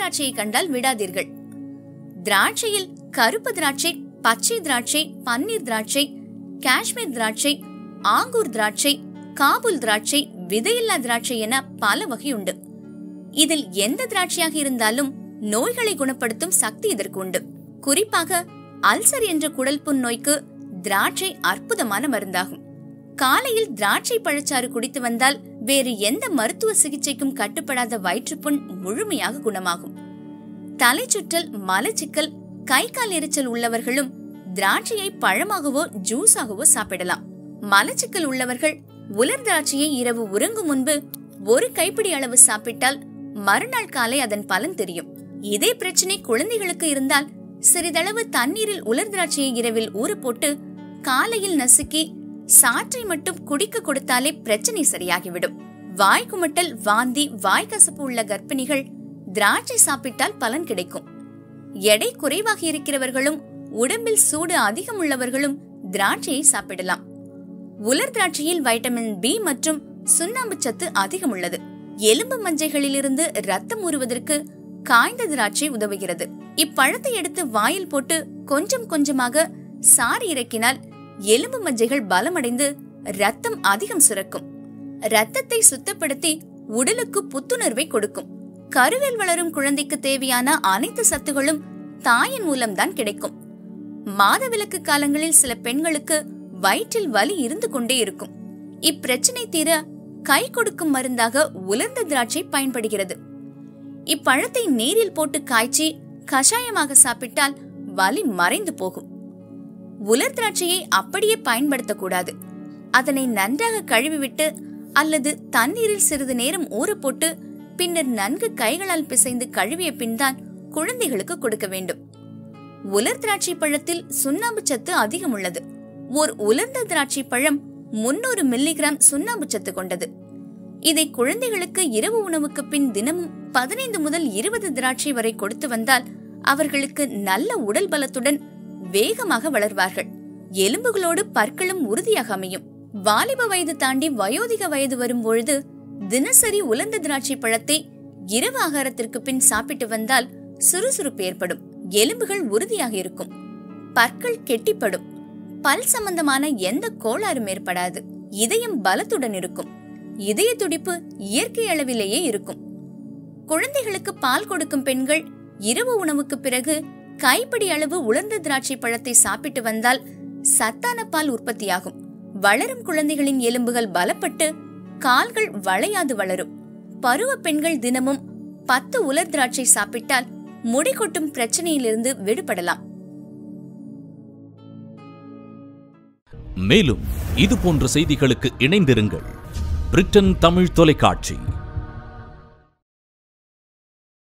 திராட்சையை கண்டால் விடாதீர்கள் திராட்சையில் கருப்பு திராட்சை பச்சை திராட்சை பன்னீர் திராட்சை காஷ்மீர் திராட்சை ஆங்கூர் திராட்சை காபூல் திராட்சை விதையில்லா திராட்சை என பல வகை உண்டு இதில் எந்த திராட்சையாக இருந்தாலும் நோய்களை குணப்படுத்தும் சக்தி இதற்கு உண்டு குறிப்பாக அல்சர் என்ற குடல் புண் நோய்க்கு திராட்சை அற்புதமான மருந்தாகும் காலையில் திராட்சை பழச்சாறு குடித்து வந்தால் வேறு எந்த மருத்துவ சிகிச்சைக்கும் கட்டுப்படாத வயிற்றுப்புண் முழுமையாக குணமாகும் தலைச்சுற்றல் மலச்சிக்கல் கை கால் எரிச்சல் உள்ளவர்களும் திராட்சையை பழமாகவோ ஜூஸாகவோ சாப்பிடலாம் மலச்சிக்கல் உள்ளவர்கள் உலர் திராட்சையை இரவு உறங்கும் முன்பு ஒரு கைப்பிடி அளவு சாப்பிட்டால் மறுநாள் காலை அதன் பலன் தெரியும் இதே பிரச்சனை குழந்தைகளுக்கு இருந்தால் சிறிதளவு தண்ணீரில் உலர் திராட்சையை இரவில் ஊற போட்டு காலையில் நசுக்கி சாற்றை மட்டும் குடிக்க கொடுத்தாலே பிரச்சனை சரியாகிவிடும் வாய் குமட்டல் வாந்தி வாய்க்கசப்பு உள்ள கர்ப்பிணிகள் திராட்சை சாப்பிட்டால் பலன் கிடைக்கும் எடை குறைவாக இருக்கிறவர்களும் உடம்பில் சூடு அதிகம் உள்ளவர்களும் திராட்சையை சாப்பிடலாம் உலர் திராட்சையில் வைட்டமின் பி மற்றும் சுண்ணாம்பு சத்து அதிகம் உள்ளது எலும்பு மஞ்சைகளிலிருந்து ரத்தம் ஊறுவதற்கு காய்ந்த திராட்சை உதவுகிறது இப்பழத்தை எடுத்து வாயில் போட்டு கொஞ்சம் கொஞ்சமாக சாறு இறக்கினால் எலும்பு மஞ்சைகள் பலமடைந்து ரத்தம் அதிகம் சுரக்கும் ரத்தத்தை சுத்தப்படுத்தி உடலுக்கு புத்துணர்வை கொடுக்கும் கருவில் வளரும் குழந்தைக்கு தேவையான அனைத்து சத்துகளும் தாயின் மூலம்தான் கிடைக்கும் மாதவிலக்கு காலங்களில் சில பெண்களுக்கு வயிற்றில் வலி இருந்து கொண்டே இருக்கும் இப்பிரச்சனை தீர கை கொடுக்கும் மருந்தாக உலர்ந்த திராட்சை பயன்படுகிறது இப்பழத்தை நீரில் போட்டு காய்ச்சி கஷாயமாக சாப்பிட்டால் வலி மறைந்து போகும் உலர் திராட்சையை அப்படியே பயன்படுத்தக்கூடாது அதனை நன்றாக கழுவிவிட்டு அல்லது தண்ணீரில் சிறிது நேரம் ஊற போட்டு பின்னர் நன்கு கைகளால் பிசைந்து கழுவிய பின்தான் குழந்தைகளுக்கு கொடுக்க வேண்டும் உலர் திராட்சை பழத்தில் சுண்ணாம்பு சத்து அதிகம் உள்ளது ஓர் உலர்ந்த திராட்சை பழம் முன்னூறு மில்லிகிராம் சுண்ணாம்பு சத்து கொண்டது இதை குழந்தைகளுக்கு இரவு உணவுக்கு பின் தினமும் பதினைந்து முதல் இருபது திராட்சை வரை கொடுத்து வந்தால் அவர்களுக்கு நல்ல உடல் பலத்துடன் வேகமாக வளர்வார்கள் எலும்புகளோடு பற்களும் உறுதியாக அமையும் வாலிப வயது தாண்டி வயோதிக வயது வரும் பொழுது தினசரி உலர்ந்த திராட்சை பழத்தை இரவு ஆகாரத்திற்கு பின் சாப்பிட்டு வந்தால் சுறுசுறுப்பு ஏற்படும் எலும்புகள் உறுதியாக இருக்கும் பற்கள் கெட்டிப்படும் பல் சம்பந்தமான எந்த கோளாறும் ஏற்படாது இதயம் பலத்துடன் இருக்கும் இதய துடிப்பு இயற்கை அளவிலேயே இருக்கும் குழந்தைகளுக்கு பால் கொடுக்கும் பெண்கள் இரவு உணவுக்கு பிறகு கைப்பிடி அளவு உலர்ந்த திராட்சை பழத்தை சாப்பிட்டு வந்தால் சத்தான பால் உற்பத்தியாகும் வளரும் குழந்தைகளின் எலும்புகள் பலப்பட்டு கால்கள் வளையாது வளரும் பருவ பெண்கள் தினமும் பத்து உலர் திராட்சை சாப்பிட்டால் முடி கொட்டும் பிரச்சனையிலிருந்து விடுபடலாம் மேலும் இது போன்ற செய்திகளுக்கு இணைந்திருங்கள் பிரிட்டன் தமிழ் தொலைக்காட்சி